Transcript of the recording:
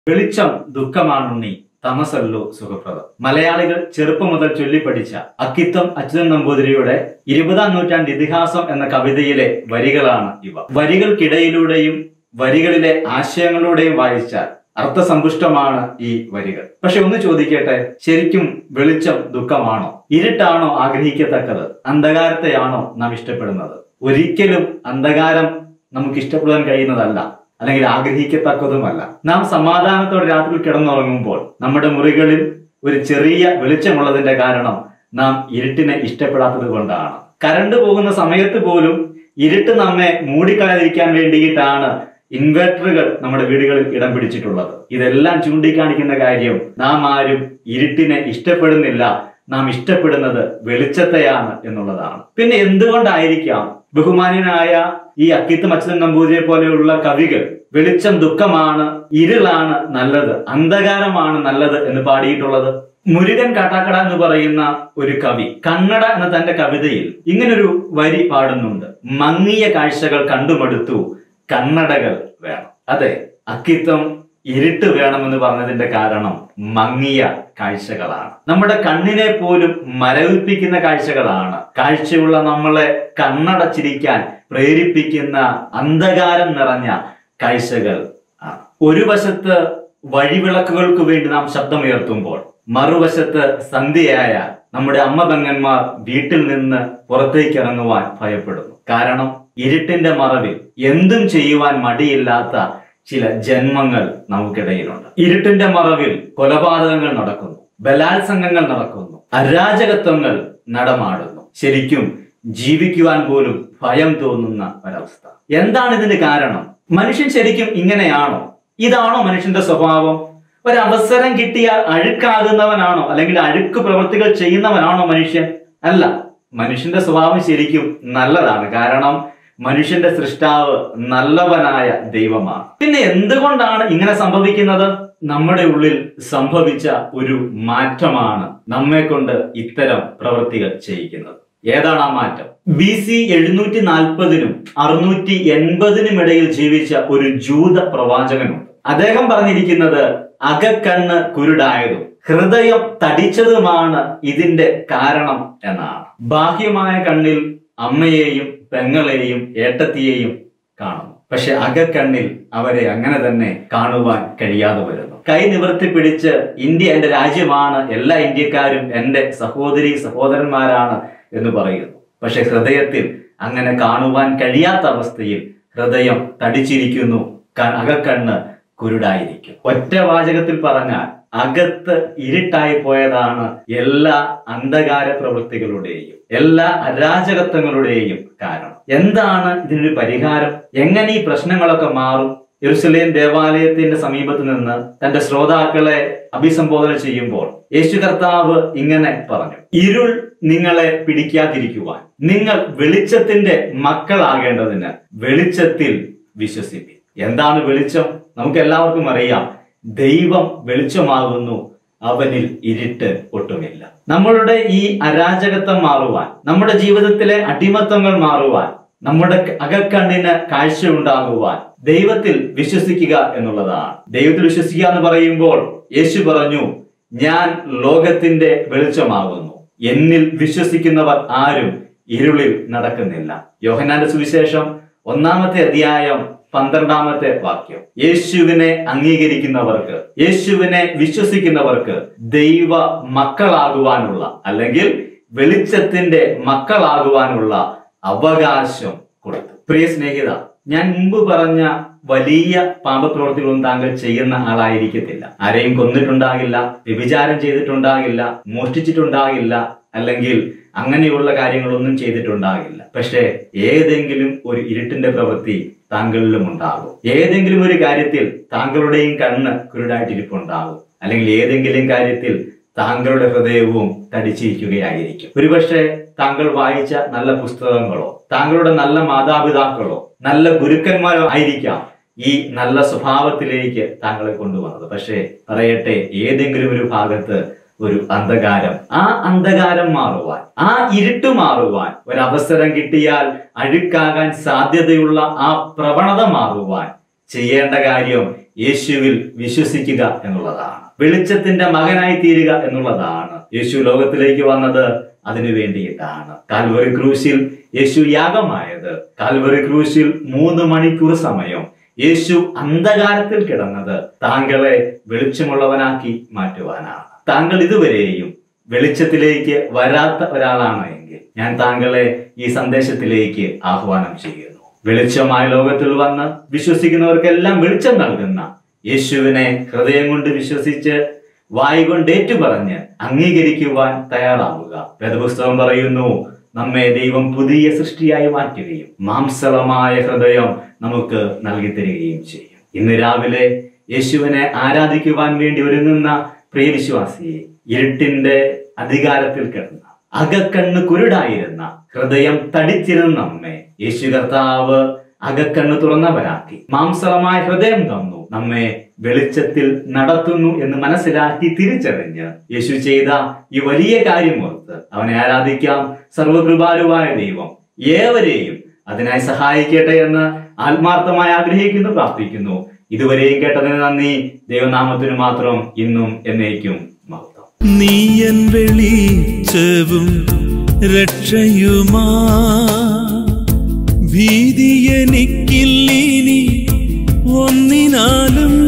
വെളിച്ചം ദുഃഖമാണുണ്ണി തമസല്ലോ സുഖപ്രദം മലയാളികൾ ചെറുപ്പം മുതൽ ചൊല്ലിപ്പഠിച്ച അക്കിത്തം അച്യുതൻ നമ്പൂതിരിയുടെ ഇരുപതാം നൂറ്റാണ്ട് ഇതിഹാസം എന്ന കവിതയിലെ വരികളാണ് ഇവ വരികൾക്കിടയിലൂടെയും വരികളിലെ ആശയങ്ങളിലൂടെയും വായിച്ചാൽ അർത്ഥസമ്പുഷ്ടമാണ് ഈ വരികൾ പക്ഷെ ഒന്ന് ചോദിക്കട്ടെ ശരിക്കും വെളിച്ചം ദുഃഖമാണോ ഇരുട്ടാണോ ആഗ്രഹിക്കത്തക്കത് അന്ധകാരത്തെയാണോ നാം ഇഷ്ടപ്പെടുന്നത് ഒരിക്കലും അന്ധകാരം നമുക്ക് ഇഷ്ടപ്പെടാൻ കഴിയുന്നതല്ല അല്ലെങ്കിൽ ആഗ്രഹിക്കത്തക്കതുമല്ല നാം സമാധാനത്തോടെ രാത്രി കിടന്നുറങ്ങുമ്പോൾ നമ്മുടെ മുറികളിൽ ഒരു ചെറിയ വെളിച്ചമുള്ളതിന്റെ കാരണം നാം ഇരുട്ടിനെ ഇഷ്ടപ്പെടാത്തത് കൊണ്ടാണ് കറണ്ട് പോകുന്ന സമയത്ത് പോലും ഇരുട്ട് നമ്മെ മൂടിക്കളയാതിരിക്കാൻ വേണ്ടിയിട്ടാണ് ഇൻവെർട്ടറുകൾ നമ്മുടെ വീടുകളിൽ ഇടം പിടിച്ചിട്ടുള്ളത് ഇതെല്ലാം ചൂണ്ടിക്കാണിക്കുന്ന കാര്യം നാം ആരും ഇരുട്ടിനെ ഇഷ്ടപ്പെടുന്നില്ല നാം ഇഷ്ടപ്പെടുന്നത് വെളിച്ചത്തെയാണ് എന്നുള്ളതാണ് പിന്നെ എന്തുകൊണ്ടായിരിക്കാം ബഹുമാന്യനായ ഈ അക്കിത്തം അച്യുതൻ നമ്പൂതിരിയെ പോലെയുള്ള കവികൾ വെളിച്ചം ദുഃഖമാണ് ഇരുളാണ് നല്ലത് അന്ധകാരമാണ് നല്ലത് എന്ന് പാടിയിട്ടുള്ളത് മുരുകൻ കാട്ടാക്കട എന്ന് പറയുന്ന ഒരു കവി കന്നഡ എന്ന തന്റെ കവിതയിൽ ഇങ്ങനൊരു വരി പാടുന്നുണ്ട് മങ്ങിയ കാഴ്ചകൾ കണ്ടുമടുത്തു കണ്ണടകൾ വേണം അതെ അക്കിത്തം ഇരുട്ട് വേണമെന്ന് പറഞ്ഞതിന്റെ കാരണം മങ്ങിയ കാഴ്ചകളാണ് നമ്മുടെ കണ്ണിനെ പോലും മരവിപ്പിക്കുന്ന കാഴ്ചകളാണ് കാഴ്ചയുള്ള നമ്മളെ കണ്ണടച്ചിരിക്കാൻ പ്രേരിപ്പിക്കുന്ന അന്ധകാരം നിറഞ്ഞ കാഴ്ചകൾ ആണ് ഒരു വശത്ത് വഴിവിളക്കുകൾക്ക് വേണ്ടി നാം ശബ്ദമുയർത്തുമ്പോൾ മറുവശത്ത് സന്ധ്യയായ നമ്മുടെ അമ്മ പെങ്ങന്മാർ വീട്ടിൽ നിന്ന് പുറത്തേക്ക് ഇറങ്ങുവാൻ ഭയപ്പെടുന്നു കാരണം ഇരുട്ടിന്റെ മറവിൽ എന്തും ചെയ്യുവാൻ മടിയില്ലാത്ത ചില ജന്മങ്ങൾ നമുക്കിടയിലുണ്ട് ഇരുട്ടിന്റെ മറവിൽ കൊലപാതകങ്ങൾ നടക്കുന്നു ബലാത്സംഗങ്ങൾ നടക്കുന്നു അരാജകത്വങ്ങൾ നടമാടുന്നു ശരിക്കും ജീവിക്കുവാൻ പോലും ഭയം തോന്നുന്ന ഒരവസ്ഥ എന്താണ് ഇതിന് കാരണം മനുഷ്യൻ ശരിക്കും ഇങ്ങനെയാണോ ഇതാണോ മനുഷ്യന്റെ സ്വഭാവം ഒരവസരം കിട്ടിയാൽ അഴുക്കാകുന്നവനാണോ അല്ലെങ്കിൽ അഴുക്ക് പ്രവൃത്തികൾ ചെയ്യുന്നവനാണോ മനുഷ്യൻ അല്ല മനുഷ്യന്റെ സ്വഭാവം ശരിക്കും നല്ലതാണ് കാരണം മനുഷ്യന്റെ സൃഷ്ടാവ് നല്ലവനായ ദൈവമാണ് പിന്നെ എന്തുകൊണ്ടാണ് ഇങ്ങനെ സംഭവിക്കുന്നത് നമ്മുടെ ഉള്ളിൽ സംഭവിച്ച ഒരു മാറ്റമാണ് നമ്മെ കൊണ്ട് ഇത്തരം പ്രവൃത്തികൾ ചെയ്യിക്കുന്നത് ഏതാണ് ആ മാറ്റം ബി സി എഴുന്നൂറ്റി നാൽപ്പതിനും അറുന്നൂറ്റി എൺപതിനും ഇടയിൽ ജീവിച്ച ഒരു ജൂത പ്രവാചകനുണ്ട് അദ്ദേഹം പറഞ്ഞിരിക്കുന്നത് അകക്കണ്ണ് കുരുടായതും ഹൃദയം തടിച്ചതുമാണ് ഇതിന്റെ കാരണം എന്നാണ് ബാഹ്യമായ കണ്ണിൽ അമ്മയെയും പെങ്ങളെയും ഏട്ടത്തിയെയും കാണുന്നു പക്ഷെ അകക്കണ്ണിൽ അവരെ അങ്ങനെ തന്നെ കാണുവാൻ കഴിയാതെ വരുന്നു കൈ നിവർത്തി പിടിച്ച് ഇന്ത്യ എന്റെ രാജ്യമാണ് എല്ലാ ഇന്ത്യക്കാരും എന്റെ സഹോദരി സഹോദരന്മാരാണ് എന്ന് പറയുന്നു പക്ഷെ ഹൃദയത്തിൽ അങ്ങനെ കാണുവാൻ കഴിയാത്ത അവസ്ഥയിൽ ഹൃദയം തടിച്ചിരിക്കുന്നു ക- അകക്കണ്ണ് കുരുടായിരിക്കും ഒറ്റ വാചകത്തിൽ പറഞ്ഞാൽ അകത്ത് ഇരുട്ടായി പോയതാണ് എല്ലാ അന്ധകാര പ്രവൃത്തികളുടെയും എല്ലാ അരാജകത്വങ്ങളുടെയും കാരണം എന്താണ് ഇതിനൊരു പരിഹാരം എങ്ങനെ ഈ പ്രശ്നങ്ങളൊക്കെ മാറും യെരുസലേം ദേവാലയത്തിന്റെ സമീപത്ത് നിന്ന് തന്റെ ശ്രോതാക്കളെ അഭിസംബോധന ചെയ്യുമ്പോൾ യേശു കർത്താവ് ഇങ്ങനെ പറഞ്ഞു ഇരുൾ നിങ്ങളെ പിടിക്കാതിരിക്കുവാൻ നിങ്ങൾ വെളിച്ചത്തിന്റെ മക്കളാകേണ്ടതിന് വെളിച്ചത്തിൽ വിശ്വസിപ്പി എന്താണ് വെളിച്ചം നമുക്ക് എല്ലാവർക്കും അറിയാം ദൈവം വെളിച്ചമാകുന്നു അവനിൽ ഇരുട്ട് ഒട്ടുമില്ല നമ്മളുടെ ഈ അരാജകത്വം മാറുവാൻ നമ്മുടെ ജീവിതത്തിലെ അടിമത്തങ്ങൾ മാറുവാൻ നമ്മുടെ അകക്കണ്ണിന് കാഴ്ച ഉണ്ടാകുവാൻ ദൈവത്തിൽ വിശ്വസിക്കുക എന്നുള്ളതാണ് ദൈവത്തിൽ വിശ്വസിക്കുക എന്ന് പറയുമ്പോൾ യേശു പറഞ്ഞു ഞാൻ ലോകത്തിന്റെ വെളിച്ചമാകുന്നു എന്നിൽ വിശ്വസിക്കുന്നവർ ആരും ഇരുളിൽ നടക്കുന്നില്ല യോഹന്നാന്റെ സുവിശേഷം ഒന്നാമത്തെ അധ്യായം പന്ത്രണ്ടാമത്തെ വാക്യം യേശുവിനെ അംഗീകരിക്കുന്നവർക്ക് യേശുവിനെ വിശ്വസിക്കുന്നവർക്ക് ദൈവ മക്കളാകുവാനുള്ള അല്ലെങ്കിൽ വെളിച്ചത്തിന്റെ മക്കളാകുവാനുള്ള അവകാശം കൊടുത്തു പ്രിയ സ്നേഹിത ഞാൻ മുമ്പ് പറഞ്ഞ വലിയ പാപപ്രവർത്തികളൊന്നും താങ്കൾ ചെയ്യുന്ന ആളായിരിക്കത്തില്ല ആരെയും കൊന്നിട്ടുണ്ടാകില്ല വ്യഭിചാരം ചെയ്തിട്ടുണ്ടാകില്ല മോഷ്ടിച്ചിട്ടുണ്ടാകില്ല അല്ലെങ്കിൽ അങ്ങനെയുള്ള കാര്യങ്ങളൊന്നും ചെയ്തിട്ടുണ്ടാകില്ല പക്ഷേ ഏതെങ്കിലും ഒരു ഇരുട്ടിന്റെ പ്രവൃത്തി താങ്കളിലും ഉണ്ടാകും ഏതെങ്കിലും ഒരു കാര്യത്തിൽ താങ്കളുടെയും കണ്ണ് കുരുടായിട്ടിരിപ്പുണ്ടാകും അല്ലെങ്കിൽ ഏതെങ്കിലും കാര്യത്തിൽ താങ്കളുടെ ഹൃദയവും തടിച്ചിരിക്കുകയായിരിക്കും ഒരുപക്ഷെ താങ്കൾ വായിച്ച നല്ല പുസ്തകങ്ങളോ താങ്കളുടെ നല്ല മാതാപിതാക്കളോ നല്ല ഗുരുക്കന്മാരോ ആയിരിക്കാം ഈ നല്ല സ്വഭാവത്തിലേക്ക് താങ്കളെ കൊണ്ടുവന്നത് പക്ഷേ പറയട്ടെ ഏതെങ്കിലും ഒരു ഭാഗത്ത് ഒരു അന്ധകാരം ആ അന്ധകാരം മാറുവാൻ ആ ഇരുട്ട് മാറുവാൻ ഒരവസരം കിട്ടിയാൽ അഴുക്കാകാൻ സാധ്യതയുള്ള ആ പ്രവണത മാറുവാൻ ചെയ്യേണ്ട കാര്യം യേശുവിൽ വിശ്വസിക്കുക എന്നുള്ളതാണ് വെളിച്ചത്തിന്റെ മകനായി തീരുക എന്നുള്ളതാണ് യേശു ലോകത്തിലേക്ക് വന്നത് അതിനു വേണ്ടിയിട്ടാണ് കാൽവറി ക്രൂശിൽ യേശു യാഗമായത് കാൽവറി ക്രൂശിൽ മൂന്ന് മണിക്കൂർ സമയം യേശു അന്ധകാരത്തിൽ കിടന്നത് താങ്കളെ വെളിച്ചമുള്ളവനാക്കി മാറ്റുവാനാണ് താങ്കൾ ഇതുവരെയും വെളിച്ചത്തിലേക്ക് വരാത്ത ഒരാളാണ് എങ്കിൽ ഞാൻ താങ്കളെ ഈ സന്ദേശത്തിലേക്ക് ആഹ്വാനം ചെയ്യുന്നു വെളിച്ചമായ ലോകത്തിൽ വന്ന് വിശ്വസിക്കുന്നവർക്കെല്ലാം വെളിച്ചം നൽകുന്ന യേശുവിനെ ഹൃദയം കൊണ്ട് വിശ്വസിച്ച് വായി കൊണ്ട് ഏറ്റുപറഞ്ഞ് അംഗീകരിക്കുവാൻ തയ്യാറാവുക വേദപുസ്തകം പറയുന്നു നമ്മെ ദൈവം പുതിയ സൃഷ്ടിയായി മാറ്റുകയും മാംസളമായ ഹൃദയം നമുക്ക് നൽകി തരികയും ചെയ്യും ഇന്ന് രാവിലെ യേശുവിനെ ആരാധിക്കുവാൻ വേണ്ടി ഒരുങ്ങുന്ന പ്രിയ വിശ്വാസിയെ ഇരുട്ടിന്റെ അധികാരത്തിൽ കിടന്ന അകക്കണ്ണ് കുരുടായിരുന്ന ഹൃദയം തടിച്ചിരുന്ന നമ്മെ യേശു കർത്താവ് അകക്കണ്ണ് തുറന്നവരാക്കി മാംസളമായ ഹൃദയം തന്നു നമ്മെ വെളിച്ചത്തിൽ നടത്തുന്നു എന്ന് മനസ്സിലാക്കി തിരിച്ചറിഞ്ഞ് യേശു ചെയ്ത ഈ വലിയ കാര്യമോർത്ത് അവനെ ആരാധിക്കാം സർവകൃപാലുവായ ദൈവം ഏവരെയും അതിനായി സഹായിക്കട്ടെ എന്ന് ആത്മാർത്ഥമായി ആഗ്രഹിക്കുന്നു പ്രാർത്ഥിക്കുന്നു ഇതുവരെയും കേട്ടതിന് നന്ദി ദൈവനാമത്തിന് മാത്രം ഇന്നും എന്നേക്കും മഹത്വം നീയൻ വെളിച്ചവും രക്ഷയുമാ ഭീതി എനിക്കില്ലിനി ഒന്നിനാലും